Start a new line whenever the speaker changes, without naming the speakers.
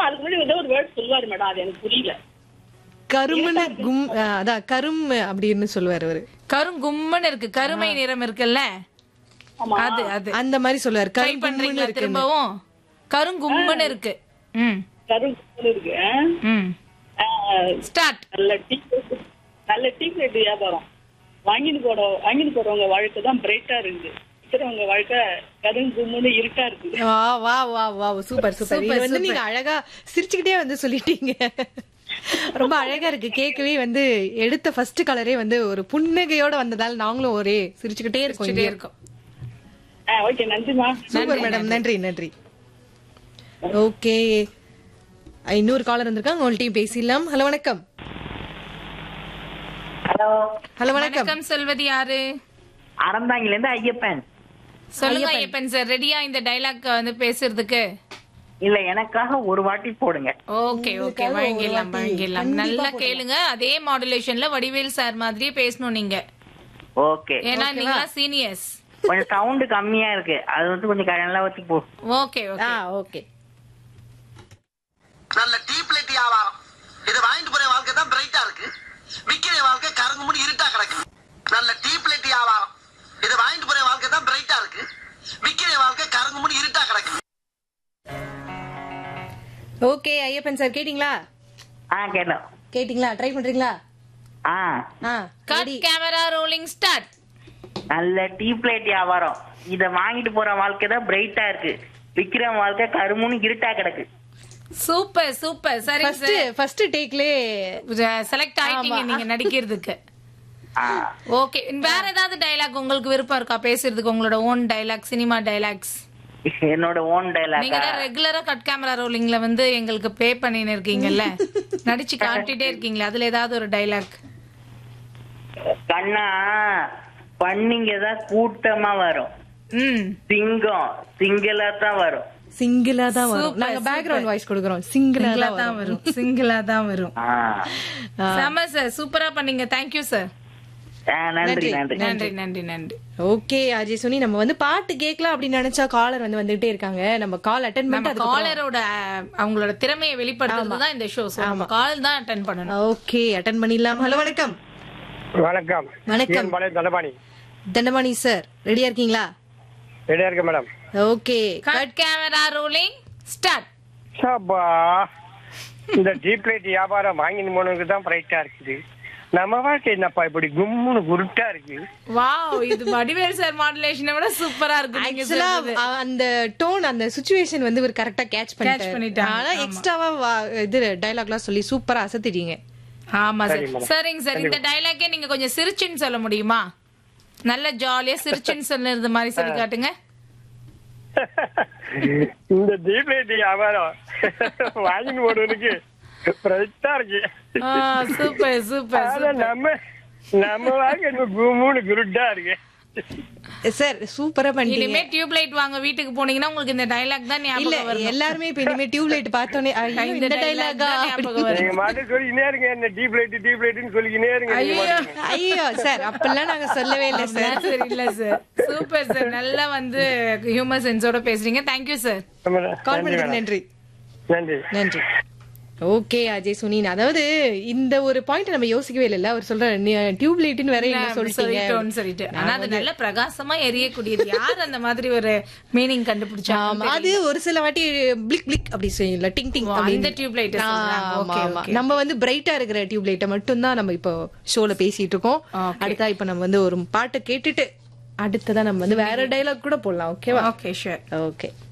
அதுக்கு முன்னாடி ஏதோ ஒரு வேர்ட் சொல்லுவாரு மேடம் அது எனக்கு புரியல
கரும்புன்னு கும் ஆ, அதான் கரும் அப்படின்னு சொல்லுவாரு அவரு
கருங்கும்மன்னு இருக்கு கருமை நிறம் இருக்குல்ல
ஆமா
அது அது
அந்த மாதிரி சொல்லுவாரு
ட்ரை
கரும்புன்னு
பண்றீங்களா
இருக்கு
திரும்பவும் கருங்கும்மன்னு இருக்கு ம்
கரும்பு இருக்கு ஆ?
ம்
ஆ,
ஸ்டார்ட்
நல்ல டீ நல்ல டீ பிளேட் வியாபாரம் வாங்கிட்டு போற வாங்கிட்டு போறவங்க வாழ்க்கை தான் பிரைட்டா இருக்கு இருக்கிறவங்க வாழ்க்கை கருங்கும்முன்னு இருட்டா இருக்கு
வா வா வா வா சூப்பர் சூப்பர் இது வந்து நீங்க அழகா சிரிச்சுக்கிட்டே வந்து சொல்லிட்டீங்க ரொம்ப அழகா இருக்கு கேட்கவே வந்து எடுத்த ஃபர்ஸ்ட் கலரே வந்து ஒரு புன்னகையோட வந்ததால நாங்களும் ஒரே சிரிச்சுக்கிட்டே இருக்கோம்
சிரிச்சுட்டே
இங்கே.
இருக்கும்
ஆ ஓகே நன்றிமா
சூப்பர் மேடம் நன்றி நன்றி ஓகே இன்னொரு காலர் வந்திருக்காங்க உங்கள்ட்டையும் பேசிடலாம் ஹலோ வணக்கம்
ஹலோ
ஹலோ வணக்கம்
வணக்கம் சொல்வது யாரு
அறந்தாங்கில இருந்து ஐயப்பன்
சொல்லுங்க ஐயப்பன் சார் ரெடியா இந்த டைலாக் வந்து பேசுறதுக்கு
இல்ல எனக்காக ஒரு வாட்டி போடுங்க
ஓகே ஓகே வழங்கிடலாம் வழங்கிடலாம் நல்லா கேளுங்க அதே மாடுலேஷன்ல வடிவேல் சார் மாதிரியே பேசணும் நீங்க
ஓகே
ஏன்னா நீங்க சீனியர்ஸ்
கொஞ்சம் சவுண்ட் கம்மியா இருக்கு அது வந்து கொஞ்சம் நல்லா வச்சு போ
ஓகே ஓகே
ஆ ஓகே
நல்ல டீ பிளேட் வியாபாரம் இது வாங்கிட்டு போற வாழ்க்கை தான் பிரைட்டா இருக்கு விக்கிற வாழ்க்கை கருங்கு முடி இருட்டா கிடக்கு நல்ல டீ பிளேட் வியாபாரம் இது வாங்கிட்டு போற வாழ்க்கை தான் பிரைட்டா இருக்கு விக்கிற வாழ்க்கை கருங்கு முடி இருட்டா கிடக்கு
ஓகே ஐயப்பன் சார் கேட்டிங்களா
ஆ கேட்டோம்
கேட்டிங்களா ட்ரை பண்றீங்களா
ஆ
ஆ
கட் கேமரா ரோலிங் ஸ்டார்ட்
நல்ல டீ பிளேட் வியாபாரம் இத வாங்கிட்டு போற வாழ்க்கை தான் பிரைட்டா இருக்கு விக்கிற வாழ்க்கை கருமுன்னு இருட்டா கிடக்கு
சூப்பர் சூப்பர் சரி
ஃபர்ஸ்ட் ஃபர்ஸ்ட் டேக்லே
செலக்ட் ஆயிட்டீங்க நீங்க நடிக்கிறதுக்கு
ஆ,
ஓகே வேற ஏதாவது டைலாக் உங்களுக்கு விருப்பம் இருக்கா பேசுறதுக்கு உங்களோட ஓன் டைலாக் சினிமா டைலாக்ஸ்
என்னோட ஓன்
நீங்க
டைலாக்
தான் ரெகுலரா கட் கேமரா ரோலிங்ல வந்து எங்களுக்கு ப்ளே பண்ணின்னு இருக்கீங்கல்ல நடிச்சு காட்டிட்டே இருக்கீங்களே அதுல ஏதாவது ஒரு டைலாக்
கண்ணா பண்ணிங்க தான் கூட்டமா வரும்
ம்
சிங்கம் சிங்கிளா தான் வரும்
சிங்கிளா தான் வரும்
Super,
நாங்க
super.
பேக்ரவுண்ட் வாய்ஸ் கொடுக்குறோம் சிங்கிளா
சிங்கிளா
தான்
தான்
வரும்
வரும் சிங்கிளா தான் வரும்
ஆ.
செம சார் சூப்பரா பண்ணீங்க தேங்க்யூ சார்
ஆ, நன்றி நன்றி
நன்றி நன்றி நன்றி
ஓகே அஜய் சுனி நம்ம வந்து பாட்டு கேட்கலாம் அப்படின்னு நினைச்சா காலர் வந்து வந்துகிட்டே இருக்காங்க நம்ம கால் அட்டன்
நம்ம
பண்ணிட்டு
காலரோட அவங்களோட திறமையை வெளிப்படுத்துறது தான் இந்த ஷோ நம்ம கால் தான் அட்டன் பண்ணணும்
ஓகே அட்டன் பண்ணிடலாம் ஹலோ வணக்கம்
வணக்கம்
வணக்கம்.
என் பழைய தண்டபாணி
தண்டபாணி சார் ரெடியா இருக்கீங்களா
ரெடியா இருக்கேன் மேடம்
okay
cut camera rolling start
சாப்பா இந்த டீப் லைட் வியாபாரம் வாங்கின போனதுக்கு தான் பிரைட்டா இருக்குது நம்ம வாழ்க்கை என்னப்பா இப்படி கும்முன்னு குருட்டா இருக்கு
வாவ் இது வடிவேல் சார் மாடுலேஷனை விட சூப்பரா இருக்கு நீங்க
ஆக்சுவலா
சொல்றது.
அந்த டோன் அந்த சுச்சுவேஷன் வந்து ஒரு கரெக்டா கேட்ச் பண்ணிட்டாரு
பண்ணிட்டாங்க,
ஆனா
ஆமா.
எக்ஸ்ட்ராவா இது டைலாக்லாம் சொல்லி சூப்பரா அசத்திட்டீங்க
ஆமா சார் சரிங்க சார் இந்த டைலாக்கே நீங்க கொஞ்சம் சிரிச்சுன்னு சொல்ல முடியுமா நல்ல ஜாலியா சிரிச்சுன்னு சொல்லுறது மாதிரி சொல்லி காட்டுங்க
இந்த டீப் லைட் வியாபாரம் வாங்கின போனதுக்கு பிரைட்டா இருக்கு
சூப்பர் சூப்பர்
ஆனா நம்ம நம்ம வாழ்க்கை இன்னும் கும்முன்னு குருட்டா இருக்கு
சார் சூப்பரா பண்ணிட்டீங்க
இனிமே டியூப் லைட் வாங்க வீட்டுக்கு போனீங்கன்னா உங்களுக்கு இந்த டைலாக் தான்
இல்ல
ஞாபகம் வரும்
எல்லாருமே இப்ப இனிமே டியூப் லைட் பார்த்தோன்னே ஐயோ,
இந்த
இந்த
dialogue
டைலாகா
தான் ஞாபகம் வரும்
நீங்க மாட்டு சொல்லிக்கினே இருங்க என்ன டீப் லைட் டீப் லைட்னு சொல்லிக்கினே இருங்க நீங்க
ஐயோ
பாட்டுக்கு.
ஐயோ சார் அப்பெல்லாம் நாங்க சொல்லவே இல்ல சார்
அப்படிலாம் சார் இல்ல சார் சூப்பர் சார் நல்லா வந்து ஹியூமர் சென்ஸோட பேசுறீங்க தேங்க்யூ சார்
கால்
நன்றி
பண்ணதுக்கு
மேடம்.
நன்றி
நன்றி
நன்றி ஓகே அஜய் சுனின் அதாவது இந்த ஒரு பாயிண்ட் நம்ம யோசிக்கவே இல்ல அவர் சொல்ற டியூப் லைட்னு வேற என்ன சொல்லிட்டீங்க
சொல்லிட்டோம்னு சொல்லிட்டு ஆனா அது நல்ல பிரகாசமா எரியக்கூடியது யார் அந்த மாதிரி ஒரு மீனிங் கண்டுபிடிச்சா
ஆமா அது ஒரு சில வாட்டி பிளிக் பிளிக் அப்படி செய்யல டிங் டிங்
ஓ, அந்த tube light அ சொல்றாங்க. Okay, okay.
நம்ம வந்து பிரைட்டா இருக்கிற டியூப் லைட்டை மட்டும் தான் நம்ம இப்போ ஷோல பேசிட்டு இருக்கோம்
Okay.
அடுத்தா இப்ப நம்ம வந்து ஒரு பாட்டை கேட்டுட்டு அடுத்ததா நம்ம வந்து வேற டைலாக் கூட போடலாம் ஓகேவா
ஓகே ஷூர்
ஓகே